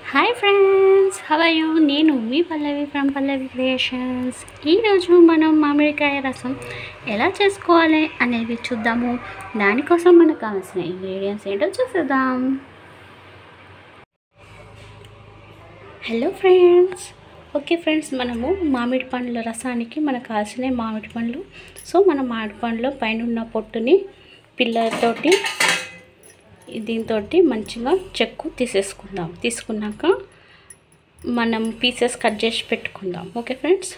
hi friends how are you నేను మీ పల్లవి from Pallavi creations ఈరోజు మనం మామిడికాయ రసం ఎలా చేసుకోవాలి అనేది చూద్దాము దానికోసం మనకు కావాల్సిన ఇంగ్రీడియంట్స్ ఏంటో చూసేద్దాం హలో ఫ్రెండ్స్ ఓకే ఫ్రెండ్స్ మనము మామిడి పండ్ల రసానికి మనకు కావాల్సిన మామిడి పండ్లు సో మన మామిడి పండ్లో పైన ఉన్న పొట్టుని పిల్లలతోటి దీంతో మంచిగా చెక్కు తీసేసుకుందాం తీసుకున్నాక మనం పీసెస్ కట్ చేసి పెట్టుకుందాం ఓకే ఫ్రెండ్స్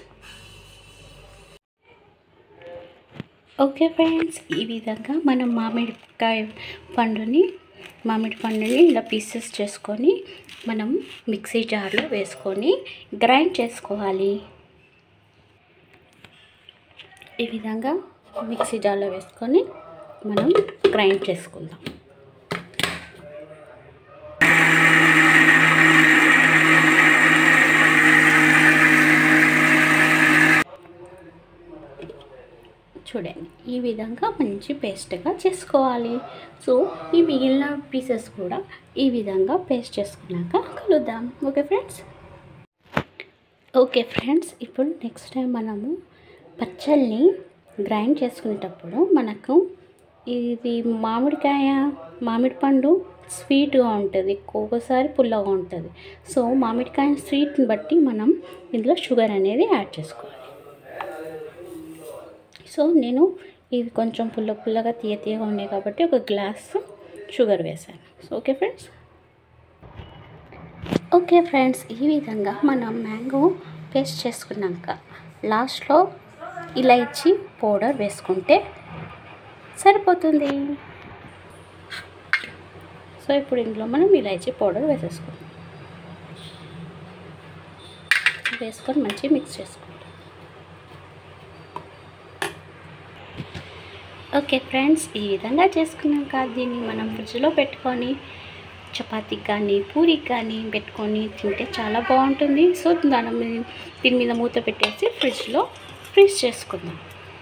ఓకే ఫ్రెండ్స్ ఈ విధంగా మనం మామిడికాయ పండుని మామిడి పండుని ఇలా పీసెస్ చేసుకొని మనం మిక్సీ జార్లో వేసుకొని గ్రైండ్ చేసుకోవాలి ఈ విధంగా మిక్సీ జార్లో వేసుకొని మనం గ్రైండ్ చేసుకుందాం చూడండి ఈ విధంగా మంచి పేస్ట్గా చేసుకోవాలి సో ఈ మిగిలిన పీసెస్ కూడా ఈ విధంగా పేస్ట్ చేసుకున్నాక కలుద్దాం ఓకే ఫ్రెండ్స్ ఓకే ఫ్రెండ్స్ ఇప్పుడు నెక్స్ట్ టైం మనము పచ్చళ్ళని గ్రైండ్ చేసుకునేటప్పుడు మనకు ఇది మామిడికాయ మామిడి పండు స్వీట్గా ఉంటుంది ఒక్కొక్కసారి పుల్లగా ఉంటుంది సో మామిడికాయ స్వీట్ని బట్టి మనం ఇందులో షుగర్ అనేది యాడ్ చేసుకోవాలి సో నేను ఇది కొంచెం పుల్ల పుల్లగా తీయ తీయగా ఉన్నాయి కాబట్టి ఒక గ్లాస్ షుగర్ వేసాను so okay friends okay friends ఈ విధంగా మనం మ్యాంగో పేస్ట్ చేసుకున్నాక లాస్ట్లో ఇలాచి పౌడర్ వేసుకుంటే సరిపోతుంది సో ఇప్పుడు ఇందులో మనం ఇలాచీ పౌడర్ వేసేసుకుందాం వేసుకొని మంచిగా మిక్స్ చేసుకుంటాం ఓకే ఫ్రెండ్స్ ఈ విధంగా చేసుకున్నాక దీన్ని మనం ఫ్రిడ్జ్లో పెట్టుకొని చపాతీకి కానీ పూరికి కానీ పెట్టుకొని తింటే చాలా బాగుంటుంది సో దాని మీద దీని మీద మూత పెట్టేసి ఫ్రిడ్జ్లో ఫ్రీజ్ చేసుకుందాం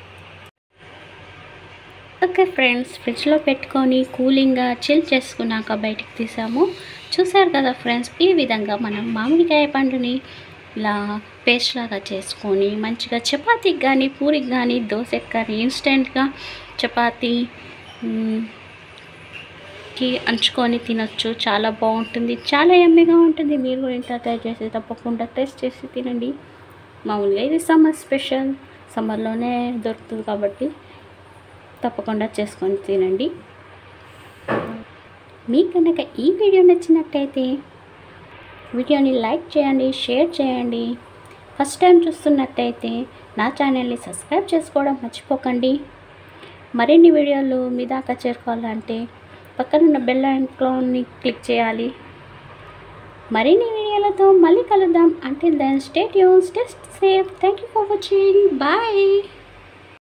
ఓకే ఫ్రెండ్స్ ఫ్రిడ్జ్లో పెట్టుకొని కూలింగ్గా చిల్ చేసుకున్నాక బయటికి తీసాము చూసారు కదా ఫ్రెండ్స్ ఈ విధంగా మనం మామిడికాయ పండుని ఇలా పేస్ట్ లాగా చేసుకొని మంచిగా చపాతీకి కానీ పూరికి కానీ దోశకి కానీ ఇన్స్టెంట్గా చపాతీ కి అంచుకొని తినొచ్చు చాలా బాగుంటుంది చాలా ఎమ్మెగా ఉంటుంది మీరు కూడా ఇంట్లో తయారు చేసి తప్పకుండా టేస్ట్ చేసి తినండి మామూలుగా ఇది సమ్మర్ స్పెషల్ సమ్మర్లోనే దొరుకుతుంది కాబట్టి తప్పకుండా చేసుకొని తినండి మీకు కనుక ఈ వీడియో నచ్చినట్టయితే వీడియోని లైక్ చేయండి షేర్ చేయండి ఫస్ట్ టైం చూస్తున్నట్టయితే నా ఛానల్ని సబ్స్క్రైబ్ చేసుకోవడం మర్చిపోకండి మరిన్ని వీడియోలు మీ దాకా చేరుకోవాలంటే పక్కనున్న బెల్ ఐకాన్ని క్లిక్ చేయాలి మరిన్ని వీడియోలతో మళ్ళీ కలుద్దాం అంటిల్ దెన్ స్టేట్ యూన్ stay safe thank you for watching bye